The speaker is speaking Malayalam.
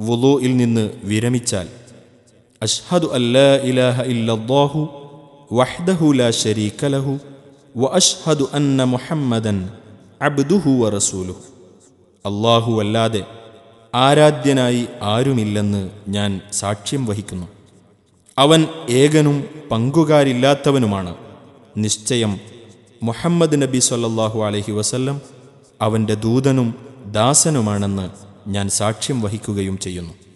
വുളൂയിൽ നിന്ന് വിരമിച്ചാൽ അഷ്ഹദു അല്ലാ ഇലാഹ ഇല്ലല്ലാഹു വഹ്ദഹു ലാ ശരീക ലഹു വ അഷ്ഹദു അന്ന മുഹമ്മദൻ അബ്ദുഹു വ റസൂലുഹു അല്ലാഹു അല്ലാതെ ആരാധ്യനായി ആരുമില്ലെന്ന് ഞാൻ സാക്ഷ്യം വഹിക്കുന്നു അവൻ ഏകനും പങ്കുകാരില്ലാത്തവനുമാണ് നിശ്ചയം മുഹമ്മദ് നബി സല്ലല്ലാഹു അലൈഹി വസല്ലം അവൻ്റെ ദൂതനും ദാസനുമാണെന്ന് ഞാൻ സാക്ഷ്യം വഹിക്കുകയും ചെയ്യുന്നു